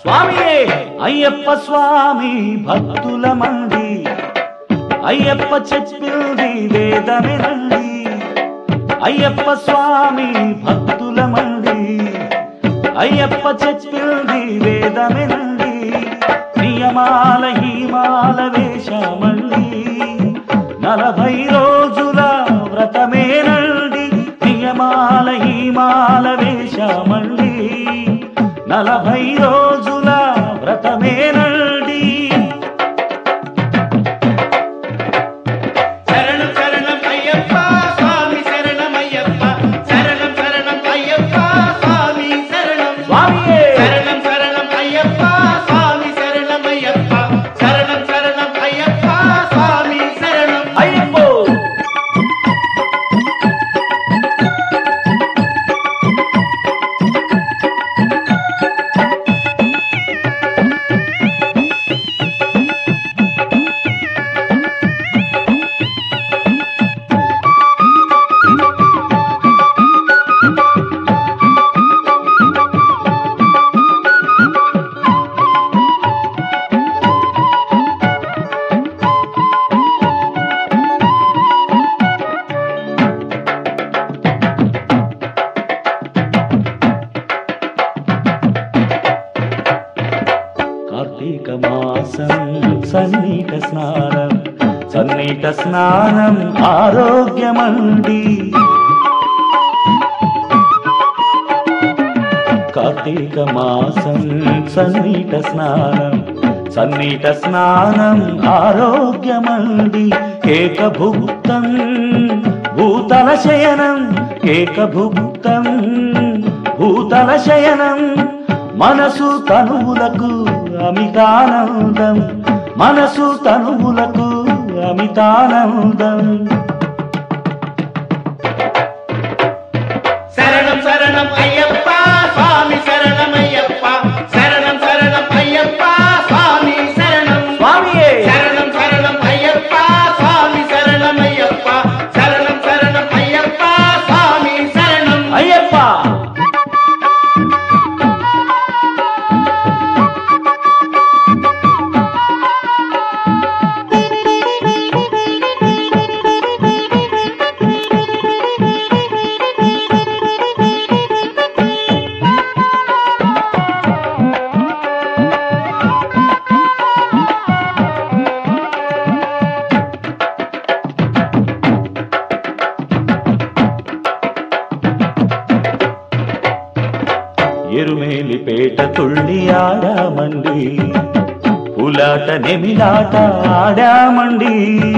స్వామియే అయ్యప్ప స్వామి భక్తుల మంది అయ్యప్ప చెప్పింది వేదమినండి అయ్యప్ప స్వామి భక్తుల మంది అయ్యప్ప చెప్పింది వేదమినండి నియమాల హీమాల వేషమండి నలభై రోజుల వ్రతమేనండి నియమాల హీమాల వేషమండి నలభై రోజుల వ్రతమేనండి శరణం శరణం అయ్యప్ప స్వామి శరణమయ్యప్ప శరణం శరణం అయ్యప్ప స్వామి శరణం స్వామియే శరణం శరణం అయ్యప్ప స్వామి శరణమయ్యప్ప శరణం శరణం అయ్యప్ప స్వామి శరణం అయ్యప్పో కార్తీక మాసం సన్నిట స్నానం సన్నిట స్నానం ఆరోగ్యమండి కార్తీక మాసం సన్నిట స్నానం సన్నిట స్నానం ఆరోగ్యమండి ఏకభుక్తం భూతల శయనం ఏకభుక్తం భూతల శయనం మనసు తనువులకు అమితానందం మనసు తనువులకు అమితానందం శరణం శరణం అయ్యప్ప స్వామి శరణమయ్యప్ప శరణం శరణం అయ్యప్ప స్వామి శరణం స్వామియే శరణం శరణం అయ్యప్ప స్వామి శరణమయ్యప్ప శరణం శరణం అయ్యప్ప స్వామి శరణం అయ్యప్ప ఎరుమేలిపేట తుళ్ళి ఆడామండి పులాట నెమిలాట ఆడామండి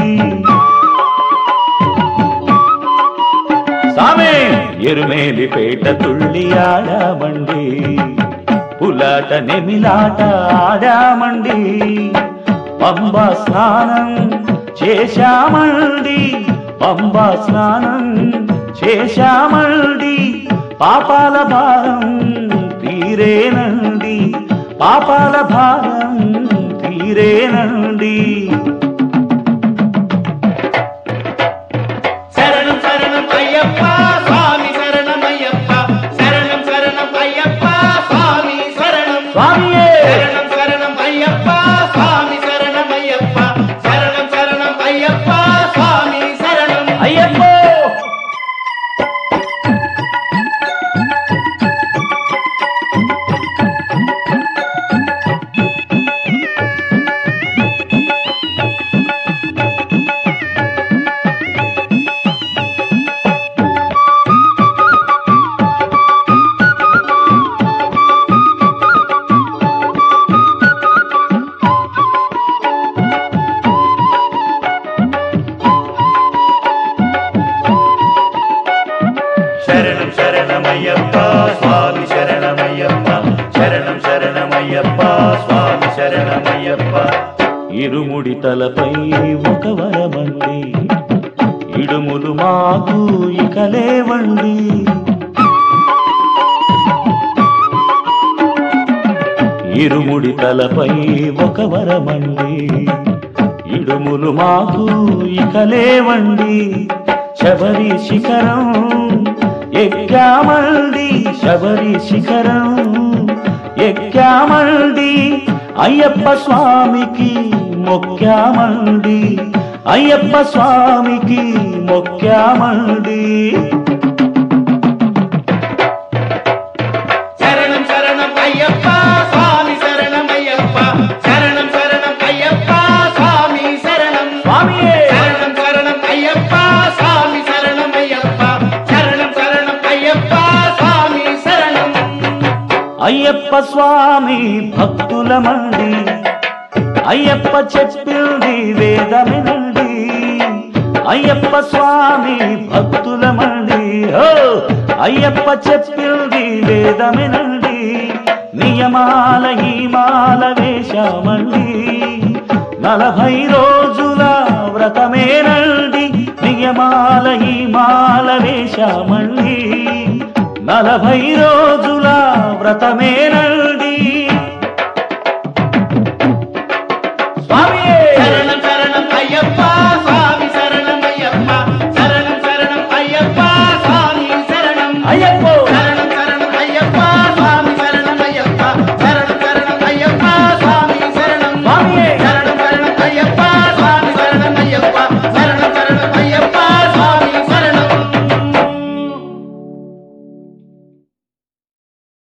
సామే ఎరుమేలిపేట తుళ్ళి ఆడామండి పులాట నెమిలాట ఆడామండి పంబా స్నానం చేశామండి పంబా స్నానం చేశామండి పాపాల భారం తీరేనండి పాపాల భారం తీరేనండి శరణం శరణం అయ్యప్ప స్వామి శరణమయ్యప్ప శరణం శరణం అయ్యప్ప స్వామి శరణం స్వామియే శరణం శరణం అయ్యప్ప స్వామి శరణమయ్యప్ప శరణం శరణం అయ్యప్ప స్వామి శరణం అయ్యప్పో శరణం శరణమయ్యప్ప స్వామి శరణమయ్యప్ప శరణం శరణమయ్యప్ప స్వామి శరణమయ్యప్ప ఇరుముడి తలపై ఒక వరమండి ఇడుములు మాకు ఇక లేవండి ఇరుముడి తలపై ఒక వరమండి ఇడుములు మాకు ఇక లేవండి శబరి శిఖరం ఎక్కామండి శబరి శిఖరం ఎక్కామండి అయ్యప్ప స్వామికి మొక్కామండి అయ్యప్ప స్వామికి మొక్కామండి శరణం శరణం అయ్యప్ప స్వామి శరణం అయ్యప్ప శరణం శరణం అయ్యప్ప స్వామి శరణం స్వామియే శరణం శరణం అయ్యప్ప స్వామి శరణం అయ్యప్ప శరణం శరణం అయ్యప్ప స్వామి శరణం అయ్యప్ప స్వామి భక్తులమండి అయ్యప్ప చెప్పింది వేదమినండి అయ్యప్ప స్వామి భక్తులమండి ఓ అయ్యప్ప చెప్పింది వేదమినండి నియమాల ఈ మాల వేశామండి నలభై రోజుల వ్రతమేనండి నియమాల ఈ మాల వేశామండి నలభై రోజుల వ్రతమేనండి